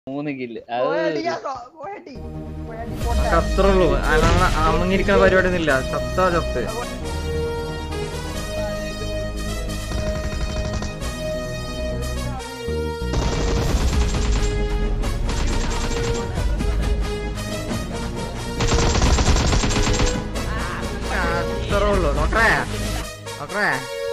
മൂന്ന് കില്ല് അത് പോയടി ഗ്യാസോ, പോയടി. പോയടി, പോട്ടെ. അത്രേ ഉള്ളൂ അല്ലാതെ അമങ്ങിരിക്കുന്ന പരിപാടി ഒന്നും ഇല്ല ചത്താ ചത്ത് അത്രേ ഉള്ളൂ ഡോക്ടറെ ഡോക്ടറെ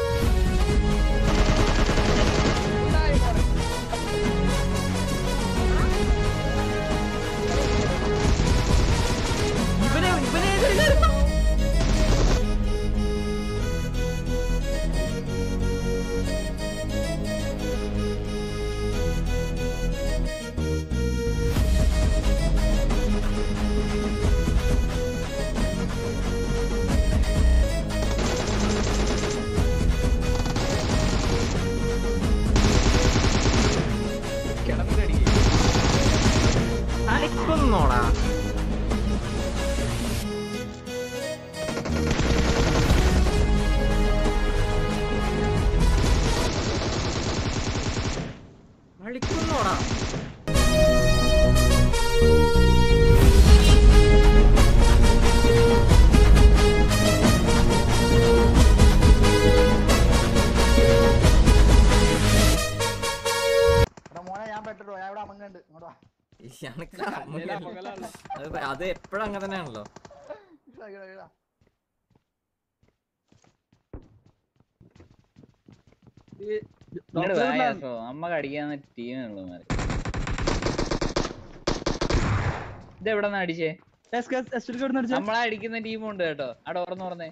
ഇവനെ ഇവനെ ഇതിലായിരുന്നു. അടിക്കുന്നോടാ അടിക്കുന്നോടാ എടാ മോനെ ഞാൻ പെട്ടിട്ടോ ഞാൻ ഇവിടെ അമങ്ങണ്ട് ഇങ്ങോട്ട് വാ. ഇയാൾക്ക് അത് അത് എപ്പോഴും അങ്ങനെ തന്നെയാണല്ലോ ഇതാ, ഇതാ, ഇതാ. ഇങ്ങട് വാ ഗ്യാസോ, അമ്മ കടിക്കാവുന്ന ടീമുള്ളൂ മാറി ഇത് എവിടെ നിന്ന് അടിച്ചേ നമ്മളെ അടിക്കുന്ന ടീമുണ്ട് കേട്ടോ അവിടെ ഉറന്നു പറഞ്ഞേ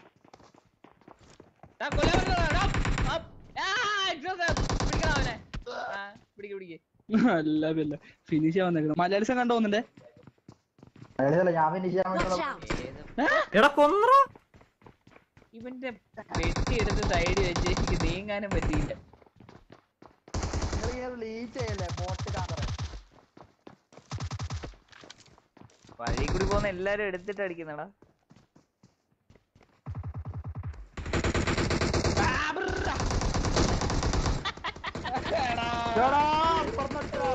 അല്ല പിന്നെ ഫിനിഷ് ചെയ്യാൻ വന്നേക്കണം മലയാളിസം കണ്ടു പോകുന്നുണ്ടേ അതായത് ഞാൻ finish ചെയ്യാൻ Watch വേണ്ടിയുള്ള- out! എടാ കൊന്നറ ഇവന്റെ വെട്ടി എടുത്ത് സൈഡ് വെച്ച് എനിക്ക് നീങ്ങാനും പറ്റിയില്ല നിങ്ങളിങ്ങനെ leech ചെയ്യല്ലേ, bot കാതറ. വഴി കൂടി പോകുന്ന എല്ലാരും എടുത്തിട്ട് അടിക്കുന്നടാ എടാ, അപ്പുറത്ത്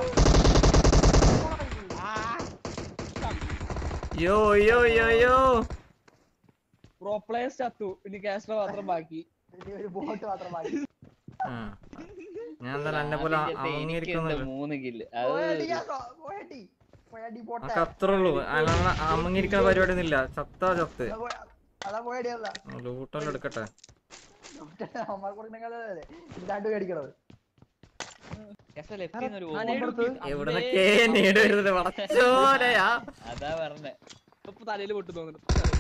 യോ യോ യോ യോ പ്രോ പ്ലേയേഴ്സ് ചത്തു ഇനി കാസ്റ്റർ മാത്രം ബാക്കി ഇനി ഒരു ബോട്ട് മാത്രം ബാക്കി. ആ. ഞാൻ എന്തായാലും എന്നെ പോലെ എനിക്കുണ്ട് അമങ്ങിരിക്കുന്നില്ല മൂന്ന് കില്ല് പോയടി അത് ഗ്യാസോ, പോയടി. പോയടി, പോട്ടെ. നമുക്ക് അത്രേ ഉള്ളൂ അല്ലാതെ അമങ്ങിരിക്കുന്ന പരിപാടി ഒന്നും ഇല്ല ചത്താ ചത്ത് അതാ പോയ- അതാ പോയടി അല്ല. ലൂട്ടെല്ലാം എടുക്കട്ടെ അവന്മാർക്ക് കൊടുക്കണേക്കാളല്ലേ ഇല്ലാണ്ട് മേടിക്കണത്. ലെഫ്റ്റിൽ നിന്ന് ഒരു ആ, ball. നേട് അപ്പുറത്ത്. കിട്ടി. എവിടുന്നൊക്കെ നേട് വരുന്നത് വളച്ചോലയാ അതാ പറഞ്ഞേ ഇപ്പൊ തലയിൽ പൊട്ടു തോന്നുന്നു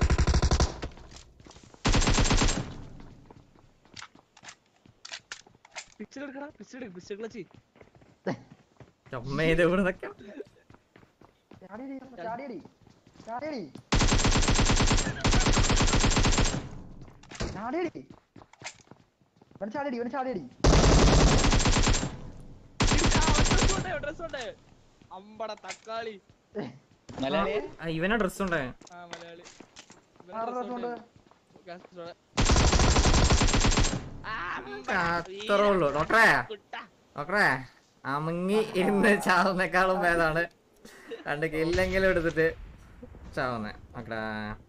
പിക്ചർ എടുക്കടാ പിക്ചർ എടുക്ക പിക്ചർ ക്ലച്ച് ചമ്മ ഇത് എവിടുന്നൊക്കെ ചാടിയടി, ചാടിയടി, ചാടിയടി. ചാടിയടി. ഇവന് ചാടിയടി, ഇവന് ചാടിയടി. ഡ്രസ് ഉണ്ട് അമ്പട തക്കാളി മലയാളി ആ, ഇവനെ ഡ്രസ് ഉണ്ടേ ആ മലയാളി ഇവന് ആരുടെ dress dress ഉണ്ട്? കാസ്റ്ററോടെ. അത്രേ ഉള്ളൂ ഡോക്ടറെ ഡോക്ടറെ അമങ്ങി ഇരുന്ന് ചാവുന്നേക്കാളും ഭേദമാണ് രണ്ട് കില്ലെങ്കിലും എടുത്തിട്ട് ചാവുന്നേ ഡോക്ടറെ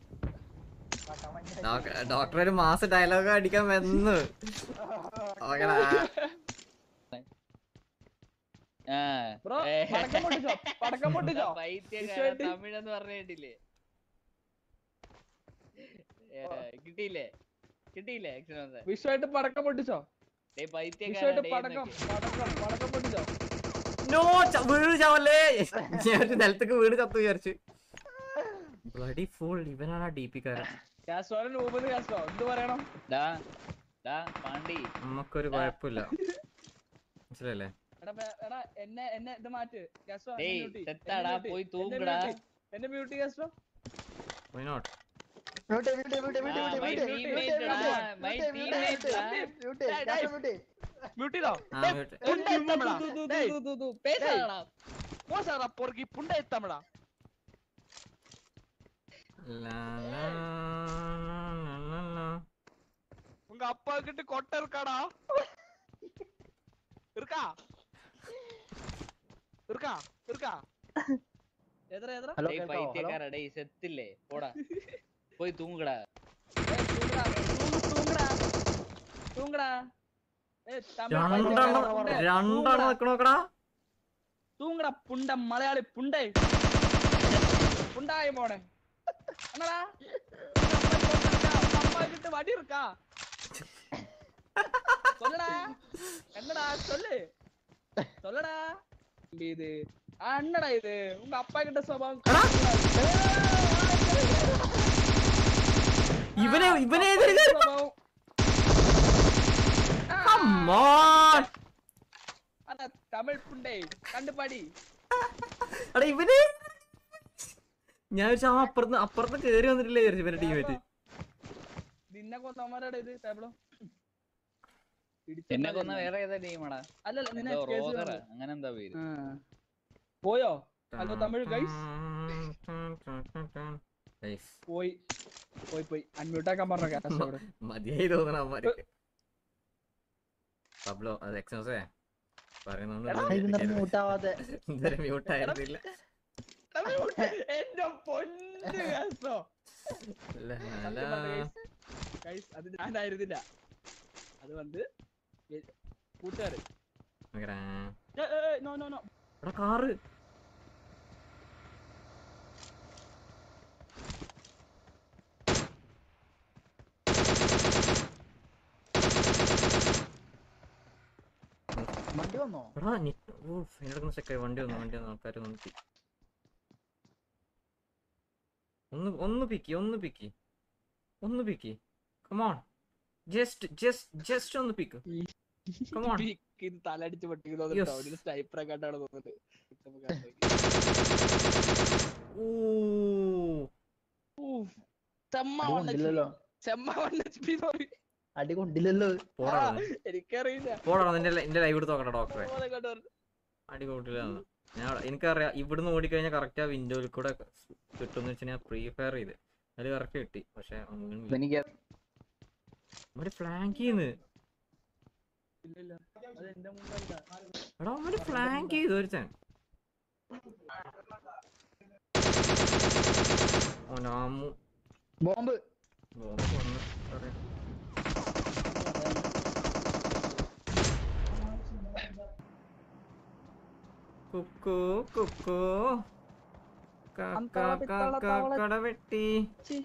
ഡോക്ടർ ഒരു മാസം ഡയലോഗ് അടിക്കാൻ വന്നു ഓക്കെടാ ആ ബ്രോ ഏ. പടക്കം പൊട്ടിച്ചോ പടക്കം പൊട്ടിച്ചോ പൈത്യക്കാരൻ വിഷുവായിട്ട് തമിഴെന്ന് പറഞ്ഞ കേട്ടില്ലേ ഏ, കിട്ടിയില്ലേ കിട്ടിയില്ലേ അക്ഷരം വിഷുവായിട്ട് പടക്കം പൊട്ടിച്ചോ വിഷുവായിട്ട് പടക്കം പടക്കം പടക്കം പൊട്ടിച്ചോ നോ വീട് ചാവല്ലേ ഞാൻ ഒരു നിലത്തേക്ക് വീട് ചത്തു വിചാരിച്ചു ബ്ലഡി ഫുൾ ഇവനാണ് ഡി പി കാരൻ കാസ്റ്റോറെ രൂപത് കാസ്റ്റോ എന്ത് പറയണം ഡാ ഡാ പാണ്ടി നമുക്കൊരു കുഴപ്പമില്ല മനസ്സിലല്ലേ എടാ പേ- എടാ എന്നെ എന്നെ ഇത് മാറ്റ് കാസ്റ്റോ ഡേയ്, എന്നെ mute ചെയ്യ്. സെത്താടാ, എന്നെ mute പോയി ചെയ്യ്. എന്നെ തൂങ്ങടാ. mute ചെയ്യ്. എന്നെ മ്യൂട്ട് കാസ്റ്റോ why not Mute, mute, mute, mute, ആ, mute, my mute, teammate mute, ടാ, mute, my mute, mute, teammate mute, ടാ. mute, കാശ് mute. മ്യൂട്ട് ചെയ്തോ ആ mute. പുണ്ട എത്തമടാ ഡേയ് பேசாதடா போசாரா பொறுக்கி புண்ட எத்தமடா ലാ, ലാ, ലാ, ലാ, ലാ. உங்க அப்பா கிட்ட கொட்டை இருக்காடா இருக்கா ഇറുക്കാ ഇറുക്കാ എത്ര എത്ര ഹലോ ഡേയ് കേൾക്കാവോ ഹലോ പൈത്യക്കാരാ ഡേയ് സെത്തില്ലേ പോടാ പോയി തൂങ്ങടാ ഏയ് തൂങ്ങടാ തൂങ്ങ് തൂങ്ങടാ തൂങ്ങടാ ഏയ് തമിഴ് രണ്ടെണ്ണം പൈത്യക്കാരാ, രണ്ടെണ്ണം തൂങ്ങടാ. നിക്കണോക്കടാ തൂങ്ങടാ പുണ്ട മലയാളി പുണ്ടേ പുണ്ടായ മോനെ എന്നടാ அம்மா கிட்ட வடி இருக்கா சொல்லுடா என்னடா சொல்லு சொல்லுடா தம்பி இது ஆ, என்னடா இது உங்க அப்பா கிட்ட சுபாவம் ഇവനെ ഇവനെ എതിരെ കയറി- சுபாவம். ஆ, Come on. அட தமிழ் புண்டை கண்டுபாடி എടാ ഇവനെ ഞാൻ വിചാരിച്ചു ആ അപ്പുറത്ത് അപ്പുറത്ത് കേറി വന്നിട്ടില്ലേ വിചാരിച്ചു ഇവന്റെ ടീമേറ്റ് നിന്നെ കൊന്നമാരുടെ ഇത് ടേബിളോ എന്നെ കൊന്ന വേറെ ഏതാ ടീമാടാ അല്ലല്ല നിന്നെ എന്തോ കേസ് റോസറാ വന്നത്. അങ്ങനെ എന്താ പേര് ആ. പോയോ ഹലോ തമിഴ് ഗൈസ് Guys, പോയി പോയി പോയി അൺമ്യൂട്ടാക്കാൻ പറഞ്ഞ കാശോട് മതിയായി തോന്നണ അമ്മമാർക്ക് പബ്ലോ അത് എക്സോസേ പറയുന്നോണ്ട് മൂട്ടാവാതെ ഇതുവരെ മ്യൂട്ട് ആയിരുന്നില്ല എന്റെ പൊന്ന് കാസോ ല, ല, സത്യം പറഞ്ഞ ല. guys, guys, അത് ഞാനായിരുന്നില്ല അത് വന്ന് എ- കൂട്ടുകാര് നോക്കടാ. ഏ, ഏ, ഏ, no, no, no. എടാ കാറ് വണ്ടി വന്നോ എടാ നി- ഓ എടുക്കുന്ന സെക്കായി വണ്ടി വന്നു വണ്ടി വന്നു ആൾക്കാർ നോക്കി ഒന്ന് ഒന്ന് പിക്കി ഒന്ന് പിക്കി ഒന്ന് പിക്കി കമോൺ ജസ്റ്റ് ജസ്റ്റ് ജസ്റ്റ് ഒന്ന് പിക്ക് കമോൺ ഈ- ഇത് തലടിച്ച് പൊട്ടിക്കുന്നു Yes. ടൗണിൽ സ്നൈപ്പർ കണ്ടാണ് തോന്നുന്നത് ഇപ്പൊ കാണുമ്പോ. ഓ ഊഫ്. ചെമ്മ അടി one HP. കൊണ്ടില്ലല്ലോ ചെമ്മ one HP sorry. അടി കൊണ്ടില്ലല്ലോ പോടാ ആ, എനിക്കറിയില്ല പോടാ നിന്റെ നിന്റെ ലൈവ് എടുത്ത് നോക്കട്ടെ ഡോക്ടറെ ഓനെ കൊണ്ട് വരണം. അടി കൂട്ടില്ല ഞാൻ എനിക്കറിയാം ഇവിടുന്ന് ഓടിക്കഴിഞ്ഞാൽ കറക്റ്റ് ആ വിൻഡോയിൽ കൂടെ കിട്ടുമെന്ന് വെച്ചാൽ ഞാൻ പ്രീ ഫയർ ചെയ്ത് അത് കറക്റ്റ് കിട്ടി പക്ഷെ എനിക്ക് അവര് ഫ്ലാങ്ക് ചെയ്യുന്നു ഇല്ല ഇല്ല അത് എന്റെ മുമ്പല്ല എടാ അവര് ഫ്ലാങ്ക് ചെയ്തു ഒരുത്തൻ ഓനാമു ബോംബ് ബോംബ് വന്ന് പറയാം കുക്കു കുക്കു കാക്ക അന്തള പിത്തള കാക്ക തവള. കട വെട്ടി ഛി.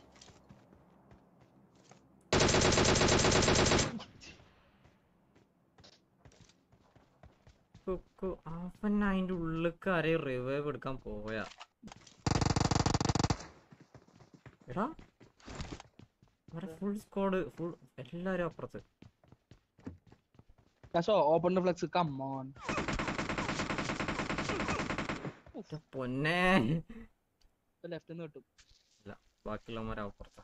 കുക്കു അവൻ അതിന്റെ ഉള്ളിക്ക് ആരെ റിവൈവ് എടുക്കാൻ പോയാ എടാ ഫുൾ സ്ക്വാഡ് ഫുൾ എല്ലാരും അപ്പുറത്ത് കശോ open the flex come on എന്റെ പൊന്നെ ലെഫ്റ്റ് നിന്ന് കിട്ടും ബാക്കിയുള്ളവന്മാരെ അപ്പുറത്താ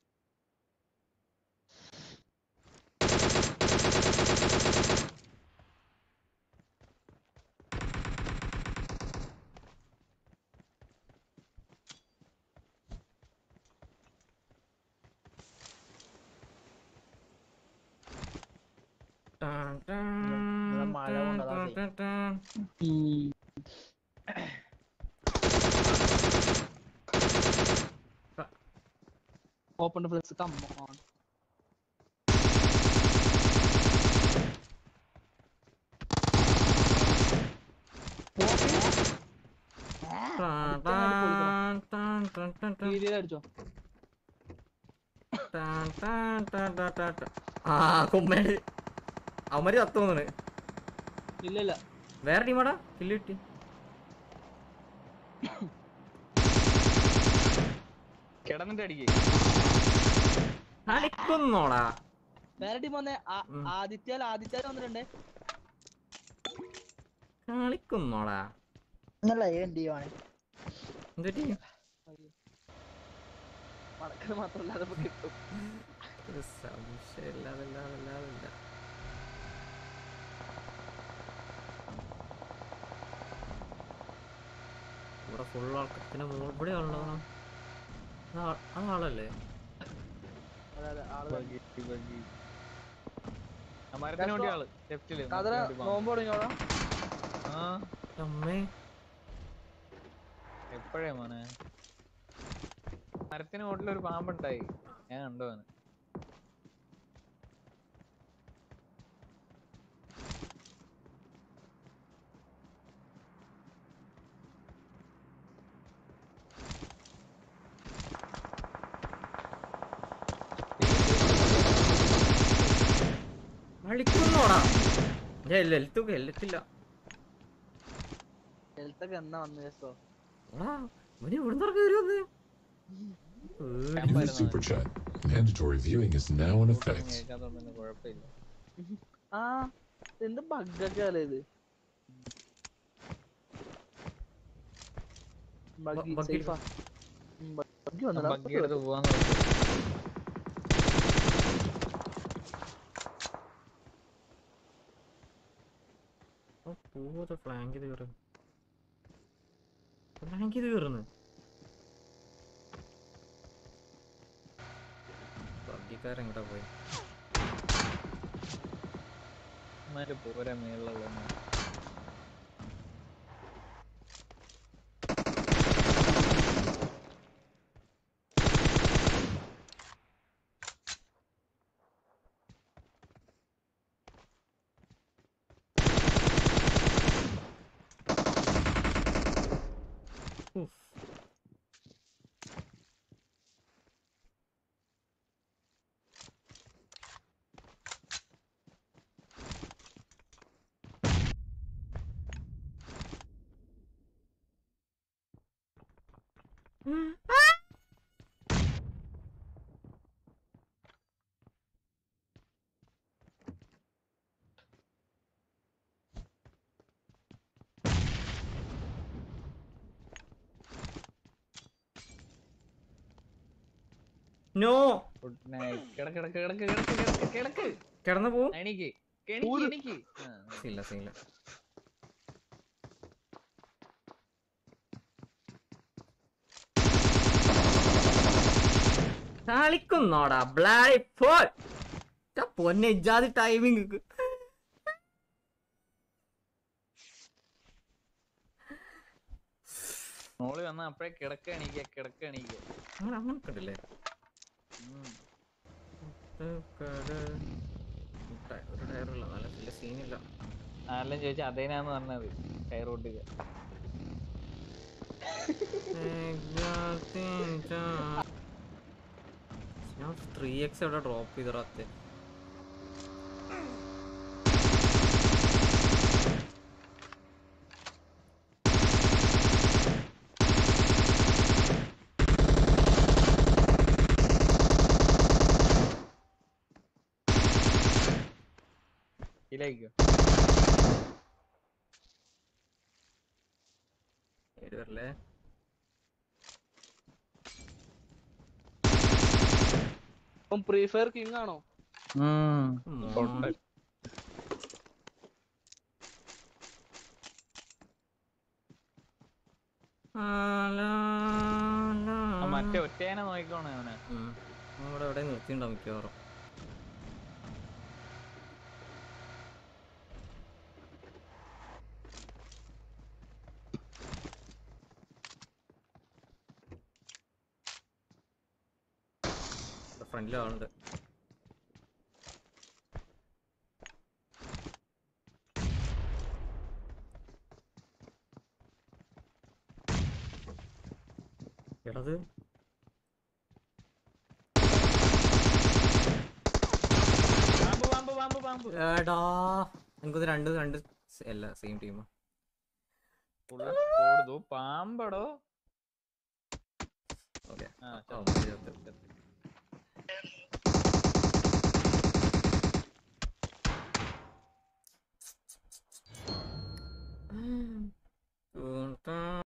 ടാൻ ടാൻ ഇവിടെ മഴ കൊണ്ടതാ ടാൻ ടാൻ ടാൻ. Open the flex come on ടാൻ ടാൻ ടാൻ ടാൻ ടാൻ ടാൻ. രീതിയിൽ അടിച്ചോ ടാൻ ടാൻ ടാൻ ടാൻ ടാൻ ടാൻ. ആ കുമ്മേട് അവന്മാര് ചത്തു തോന്നണ് ഇല്ല ഇല്ല വേറെ ടീമാടാ കില്ല് കിട്ടി കിടന്നിട്ട് അടിക്കേ കളിക്കുന്നോടാ വേറെ ടീം വന്നേ ആ- ഉം. ആദിത്യ ആദിത്യ വന്നിട്ടുണ്ടേ കളിക്കുന്നോടാ എന്നല്ല ഏൻ ടീമാണ് എന്ത് ടീം മടക്കൽ മാത്രമല്ല അത് കിട്ടും ഒരു സംശയമില്ലാതല്ലാതല്ലാതല്ല ഇവിടെ ഫുൾ ആൾക്കാർ പിന്നെ മോ- ഇവിടെ ആളുണ്ടോ അതാളല്ലേ അതെ അതെ ആള് മരത്തിന് വേണ്ടി ആള് ലെഫ്റ്റില് അതിന് നോമ്പ് തുടങ്ങിയോളാം ആ അമ്മേ ഇപ്പഴേ മോനെ മരത്തിന് മുകളിൽ ഒരു പാമ്പുണ്ടായി ഞാൻ കണ്ടു അവന് കളിക്കുന്നോടാ ഏ ലലിത്തുക ലലിത്തില്ല ഹെൽത്തൊക്കെ എന്നാ വന്നു കേസോ എടാ ഇവന് ഇവിടുന്ന് ഇറങ്ങി വരുമെന്ന് ഞാൻ In the super chat, mandatory viewing is now in effect. കേൾക്കാത്തോണ്ട് കുഴപ്പമില്ല ആ എന്ത് ബഗ്ഗൊക്കെ അല്ലേ ഇത് ബഗ്ഗി ബഗ്ഗി സേഫാ ബഗ്ഗി വന്നടാ ബഗ്ഗി എടുത്ത് പോവാന്ന് നോക്കി പൂവത്തെ ഫ്ലാങ്ക് ചെയ്ത് കയറുന്നു ഫ്ലാങ്ക് ചെയ്ത് കയറുന്നു ബഗ്ഗിക്കാരൻ എങ്ങോട്ടാ പോയി ഇവന്മാര് പോരാ മേളിലുള്ള ഉഫ്. നോ ഗുഡ് നൈറ്റ് കിടക്ക് കിടക്ക് കിടക്ക് കിടക്ക് കിടക്ക് കിടക്ക് കിടന്നു പോവും എണീക്ക് എണീക്ക് എണീക്ക് ആ. സീനില്ല സീനില്ല കളിക്കുന്നോടാ ബ്ലാഡി ഫോൾ പൊന്നെ ഇജാതി ടൈമിങ് മോള് വന്ന അപ്പഴേ കിടക്ക എണീക്ക കിടക്ക എണീക്ക അങ്ങനെ അങ്ങനെ കണ്ടില്ലേ ഉം. ഒരു ടയറുള്ള നല്ല വലിയ സീനില്ല ആരെല്ലാം ചോദിച്ചാ അതേനാന്ന് പറഞ്ഞത് ടയർ പൊട്ടിക്ക ഞാൻ ത്രീ എക്സ് എവിടെ ഡ്രോപ്പ് ചെയ്തറാത്തെ ഇല്ലായിക്കോ ഏത് വരല്ലേ ഇപ്പം പ്രീ ഫയർ കിങ് ആണോ പൊട്ടൻ. ആ മറ്റേ ഒറ്റേനെ നോക്കിക്കോണേ അവനെ നമ്മുടെ എവിടെ നിർത്തിണ്ടാവും മിക്കവാറും ഫ്രണ്ടിൽ ആളുണ്ട് എടത് പാമ്പ് പാമ്പ് പാമ്പ് പാമ്പ് എടാ എനിക്കത് രണ്ട് രണ്ട് സ- അല്ല സെയിം ടീം ഫുള്ള് ഓടുന്നു പാമ്പടോ ഓക്കെ ആ ഓ, ചത്തു, ചത്തു. ചത്തു, ചത്തു.